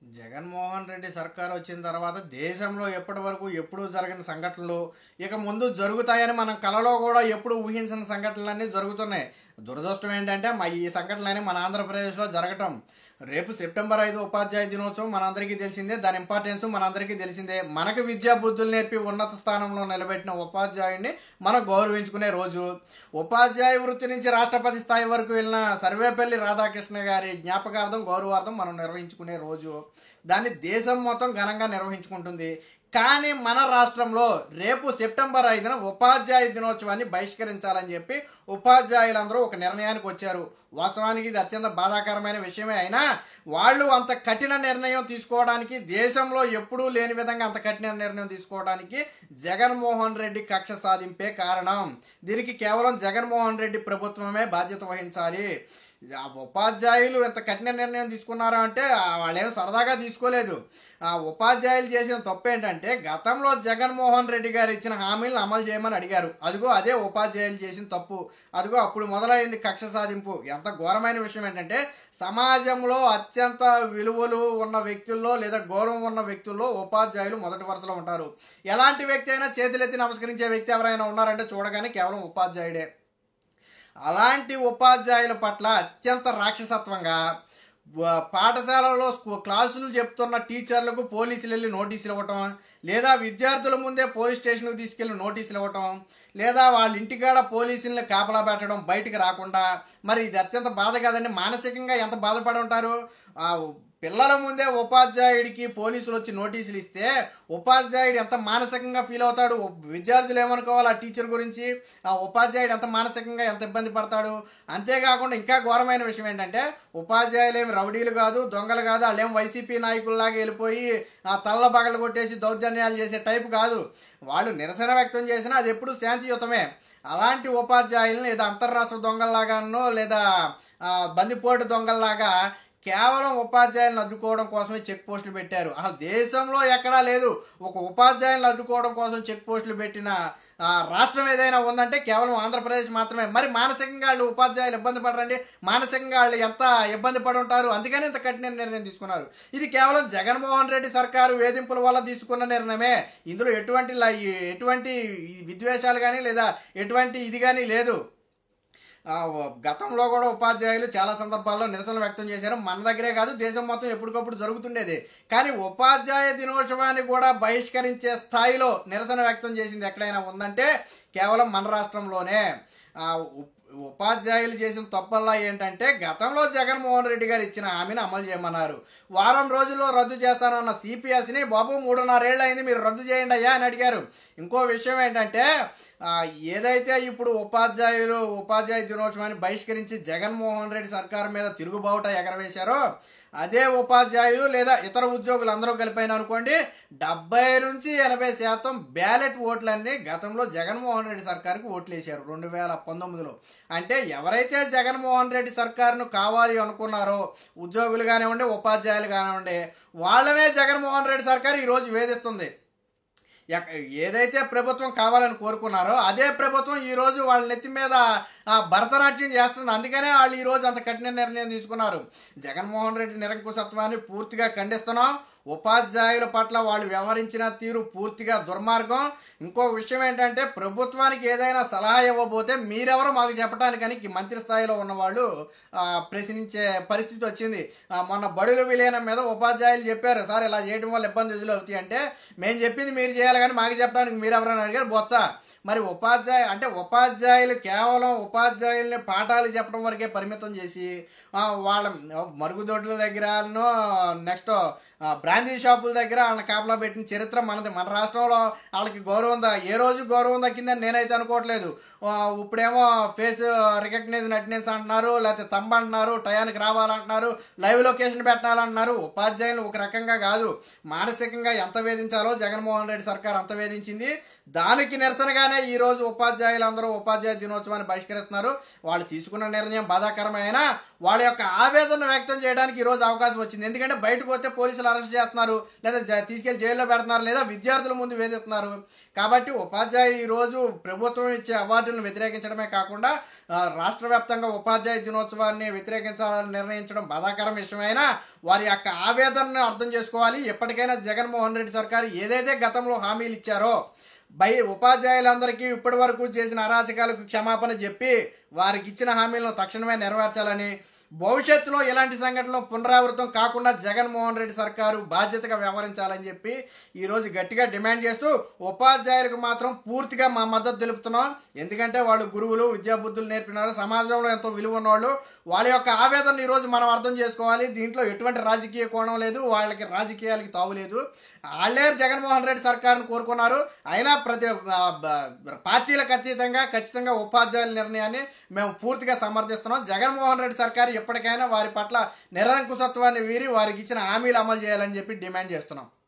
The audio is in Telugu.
జగన్మోహన్ రెడ్డి సర్కార్ వచ్చిన తర్వాత దేశంలో ఎప్పటి వరకు ఎప్పుడూ జరగని సంఘటనలు ఇక ముందు జరుగుతాయని మనం కలలో కూడా ఎప్పుడు ఊహించిన సంఘటనలన్నీ జరుగుతున్నాయి దురదృష్టం ఏంటంటే మా ఈ సంఘటనలన్నీ మన ఆంధ్రప్రదేశ్లో జరగటం రేపు సెప్టెంబర్ ఐదు ఉపాధ్యాయ దినోత్సవం మనందరికీ తెలిసిందే దాని ఇంపార్టెన్స్ మనందరికీ తెలిసిందే మనకు విద్యా బుద్ధులు నేర్పి ఉన్నత స్థానంలో నిలబెట్టిన ఉపాధ్యాయుడిని మనం గౌరవించుకునే రోజు ఉపాధ్యాయ వృత్తి నుంచి రాష్ట్రపతి స్థాయి వరకు వెళ్ళిన సర్వేపల్లి రాధాకృష్ణ గారి జ్ఞాపకార్థం గౌరవార్థం మనం నిర్వహించుకునే రోజు దాన్ని దేశం మొత్తం ఘనంగా నిర్వహించుకుంటుంది కానీ మన రాష్ట్రంలో రేపు సెప్టెంబర్ ఐదున ఉపాధ్యాయ దినోత్సవాన్ని బహిష్కరించాలని చెప్పి ఉపాధ్యాయులందరూ ఒక నిర్ణయానికి వచ్చారు వాస్తవానికి ఇది అత్యంత బాధాకరమైన విషయమే అయినా వాళ్ళు అంత కఠిన నిర్ణయం తీసుకోవడానికి దేశంలో ఎప్పుడూ లేని విధంగా అంత కఠిన నిర్ణయం తీసుకోవడానికి జగన్మోహన్ రెడ్డి కక్ష సాధింపే కారణం దీనికి కేవలం జగన్మోహన్ రెడ్డి ప్రభుత్వమే బాధ్యత వహించాలి ఆ ఉపాధ్యాయులు ఎంత కఠిన నిర్ణయం తీసుకున్నారా అంటే ఆ వాళ్ళేం సరదాగా తీసుకోలేదు ఆ ఉపాధ్యాయులు చేసిన తప్పు ఏంటంటే గతంలో జగన్మోహన్ రెడ్డి గారు ఇచ్చిన హామీలను అమలు చేయమని అడిగారు అదిగో అదే ఉపాధ్యాయులు చేసిన తప్పు అదిగో అప్పుడు మొదలైంది కక్ష సాధింపు ఎంత ఘోరమైన విషయం ఏంటంటే సమాజంలో అత్యంత విలువలు ఉన్న వ్యక్తుల్లో లేదా గౌరవం ఉన్న వ్యక్తుల్లో ఉపాధ్యాయులు మొదటి వరుసలో ఉంటారు ఎలాంటి వ్యక్తి అయినా చేతులెత్తి నమస్కరించే వ్యక్తి ఎవరైనా ఉన్నారంటే చూడగానే కేవలం ఉపాధ్యాయుడే అలాంటి ఉపాధ్యాయుల పట్ల అత్యంత రాక్షసత్వంగా వ- పాఠశాలలో స్కూ- క్లాసులు చెప్తున్న టీచర్లకు పోలీసులు వెళ్ళి నోటీసులు ఇవ్వటం లేదా విద్యార్థుల ముందే పోలీస్ స్టేషన్కి తీసుకెళ్ళి నోటీసులు ఇవ్వటం లేదా వాళ్ళ ఇంటికాడ పోలీసుల్ని కాపలా పెట్టడం బయటికి రాకుండా మరి ఇది అత్యంత బాధ కదండి మానసికంగా ఎంత బాధపడి ఉంటారు ఆ పిల్లల ముందే ఉపాధ్యాయుడికి పోలీసులు వచ్చి నోటీసులు ఇస్తే ఉపాధ్యాయుడు ఎంత మానసికంగా ఫీల్ అవుతాడు విద్యార్థులు ఏమనుకోవాలి ఆ టీచర్ గురించి ఆ ఉపాధ్యాయుడు ఎంత మానసికంగా ఎంత ఇబ్బంది పడతాడు అంతేకాకుండా ఇంకా ఘోరమైన విషయం ఏంటంటే ఉపాధ్యాయులు ఏమి రౌడీలు కాదు దొంగలు కాదు వాళ్ళేం వైసీపీ నాయకుల్లాగా వెళ్ళిపోయి ఆ తల్ల బగలు కొట్టేసి దౌర్జన్యాలు చేసే టైపు కాదు వాళ్ళు నిరసన వ్యక్తం చేసినా అది ఎప్పుడు శాంతియుతమే అలాంటి ఉపాధ్యాయులను లేదా అంతర్రాష్ట్ర దొంగల్లాగానో లేదా ఆ, బందిపోటు దొంగల్లాగా కేవలం ఉపాధ్యాయులను అడ్డుకోవడం కోసమే చెక్ పోస్టులు పెట్టారు అసలు దేశంలో ఎక్కడా లేదు ఒక ఉపాధ్యాయులను అడ్డుకోవడం కోసం చెక్ పోస్టులు పెట్టిన ఆ, రాష్ట్రం ఏదైనా ఉందంటే కేవలం ఆంధ్రప్రదేశ్ మాత్రమే మరి మానసికంగా వాళ్ళు ఉపాధ్యాయులు ఇబ్బంది పడరండి మానసికంగా వాళ్ళు ఎంత ఇబ్బంది పడి ఉంటారు అందుకని ఇంత కఠిన నిర్ణయం తీసుకున్నారు ఇది కేవలం జగన్మోహన్ రెడ్డి సర్కారు వేధింపుల వల్ల తీసుకున్న నిర్ణయమే ఇందులో ఎటువంటి ల- ఎటువంటి విద్వేషాలు కానీ లేదా ఎటువంటి ఇది కానీ లేదు ఆ, గతంలో కూడా ఉపాధ్యాయులు చాలా సందర్భాల్లో నిరసన వ్యక్తం చేశారు మన దగ్గరే కాదు దేశం మొత్తం ఎప్పటికప్పుడు జరుగుతుండేది కానీ ఉపాధ్యాయ దినోత్సవాన్ని కూడా బహిష్కరించే స్థాయిలో నిరసన వ్యక్తం చేసింది ఎక్కడైనా ఉందంటే కేవలం మన రాష్ట్రంలోనే ఆ, ఉప్- ఉపాధ్యాయులు చేసిన తప్పల్లా ఏంటంటే గతంలో జగన్మోహన్ రెడ్డి గారు ఇచ్చిన హామీని అమలు చేయమన్నారు వారం రోజుల్లో రద్దు చేస్తానన్న సిపిఎస్ని బాబు మూడున్నరేళ్ళు అయింది మీరు రద్దు చేయండి అయ్యా అని అడిగారు ఇంకో విషయం ఏంటంటే ఆ, ఏదైతే ఇప్పుడు ఉపాధ్యాయులు ఉపాధ్యాయ దినోత్సవాన్ని బహిష్కరించి జగన్మోహన్ రెడ్డి సర్కారు మీద తిరుగుబావుట ఎగరవేశారో అదే ఉపాధ్యాయులు లేదా ఇతర ఉద్యోగులు అందరూ కలిపైన అనుకోండి డెబ్బై నుంచి ఎనభై శాతం బ్యాలెట్ ఓట్లన్నీ గతంలో జగన్మోహన్ రెడ్డి సర్కారుకి ఓట్లు వేశారు రెండు వేల పంతొమ్మిదిలో అంటే ఎవరైతే జగన్మోహన్ రెడ్డి సర్కారును కావాలి అనుకున్నారో ఉద్యోగులు కానివ్వండి ఉపాధ్యాయులు కానివ్వండి వాళ్ళనే జగన్మోహన్ రెడ్డి సర్కారు ఈరోజు వేధిస్తుంది ఎక్క- ఏదైతే ప్రభుత్వం కావాలని కోరుకున్నారో అదే ప్రభుత్వం ఈ రోజు వాళ్ళ నెత్తి మీద ఆ, భరతనాట్యం చేస్తుంది అందుకనే వాళ్ళు ఈ రోజు అంత కఠిన నిర్ణయం తీసుకున్నారు జగన్మోహన్ రెడ్డి నిరంకుశత్వాన్ని పూర్తిగా ఖండిస్తున్నాం ఉపాధ్యాయుల పట్ల వాళ్ళు వ్యవహరించిన తీరు పూర్తిగా దుర్మార్గం ఇంకో విషయం ఏంటంటే ప్రభుత్వానికి ఏదైనా సలహా ఇవ్వబోతే మీరెవరో మాకు చెప్పడానికని ఈ మంత్రి స్థాయిలో ఉన్నవాళ్ళు ఆ, ప్రశ్నించే పరిస్థితి వచ్చింది ఆ, మొన్న బడుల విలీనం మీద ఉపాధ్యాయులు చెప్పారు సార్ ఇలా చేయడం వల్ల ఇబ్బంది ఎదురవుతాయి అంటే మేము చెప్పింది మీరు చేయాలి కానీ మాకు చెప్పడానికి మీరు ఎవరైనా అడిగారు బొత్స మరి ఉపాధ్యాయ అంటే ఉపాధ్యాయులు కేవలం ఉపాధ్యాయుల్ని పాఠాలు చెప్పడం వరకే పరిమితం చేసి ఆ, వాళ్ళ మరుగుదొడ్ల దగ్గరనో నెక్స్ట్ బ్రాందీ షాపుల దగ్గర వాళ్ళని కాపలా పెట్టిన చరిత్ర మనది మన రాష్ట్రంలో వాళ్ళకి గౌరవం దా ఏ రోజు గౌరవం దక్కిందని నేనైతే అనుకోవట్లేదు ఆ, ఇప్పుడేమో ఫేస్ రికగ్నైజన్ అటెండెన్స్ అంటున్నారు లేకపోతే తంబ అంటున్నారు టయానికి రావాలంటున్నారు లైవ్ లొకేషన్ పెట్టాలంటున్నారు ఉపాధ్యాయులు ఒక రకంగా కాదు మానసికంగా ఎంత వేధించాలో జగన్మోహన్ రెడ్డి సర్కార్ అంత వేధించింది దానికి నిరసనగానే ఈ రోజు ఉపాధ్యాయులందరూ ఉపాధ్యాయ దినోత్సవాన్ని బహిష్కరిస్తున్నారు వాళ్ళు తీసుకున్న నిర్ణయం బాధాకరమైన వాళ్ళ యొక్క ఆవేదన వ్యక్తం చేయడానికి ఈ రోజు అవకాశం వచ్చింది ఎందుకంటే బయటకు వస్తే పోలీసులు అరెస్ట్ చేస్తున్నారు లేదా జ- తీసుకెళ్లి జైల్లో పెడుతున్నారు లేదా విద్యార్థుల ముందు వేధిస్తున్నారు కాబట్టి ఉపాధ్యాయులు ఈ రోజు ప్రభుత్వం ఇచ్చే అవార్డులను వ్యతిరేకించడమే కాకుండా ఆ, రాష్ట్ర వ్యాప్తంగా ఉపాధ్యాయ దినోత్సవాన్ని వ్యతిరేకించాలని నిర్ణయించడం బాధాకరం విషయమైనా వారి యొక్క ఆవేదనను అర్థం చేసుకోవాలి ఎప్పటికైనా జగన్మోహన్ రెడ్డి సర్కారు ఏదైతే గతంలో హామీలు ఇచ్చారో బై ఉపాధ్యాయులందరికీ ఇప్పటి వరకు చేసిన అరాచకాలకు క్షమాపణ చెప్పి వారికి ఇచ్చిన హామీలను తక్షణమే నెరవేర్చాలని భవిష్యత్తులో ఇలాంటి సంఘటనలు పునరావృతం కాకుండా జగన్మోహన్ రెడ్డి సర్కారు బాధ్యతగా వ్యవహరించాలని చెప్పి ఈరోజు గట్టిగా డిమాండ్ చేస్తూ ఉపాధ్యాయులకు మాత్రం పూర్తిగా మా మద్దతు తెలుపుతున్నాం ఎందుకంటే వాళ్ళు గురువులు విద్యాబుద్ధులు నేర్పినారు సమాజంలో ఎంతో విలువ ఉన్నవాళ్ళు వాళ్ళ యొక్క ఆవేదన ఈరోజు మనం అర్థం చేసుకోవాలి దీంట్లో ఎటువంటి రాజకీయ కోణం లేదు వాళ్ళకి రాజకీయాలకి తావు లేదు వాళ్ళే జగన్మోహన్ రెడ్డి సర్కారును కోరుకున్నారు అయినా ప్రతి ఆ, బ- పార్టీలకు అతీతంగా ఖచ్చితంగా ఉపాధ్యాయుల నిర్ణయాన్ని మేము పూర్తిగా సమర్థిస్తున్నాం జగన్మోహన్ రెడ్డి సర్కారు ఎప్పటికైనా వారి పట్ల నిరంకుశత్వాన్ని వీరి వారికి ఇచ్చిన హామీలు అమలు చేయాలని చెప్పి డిమాండ్ చేస్తున్నాం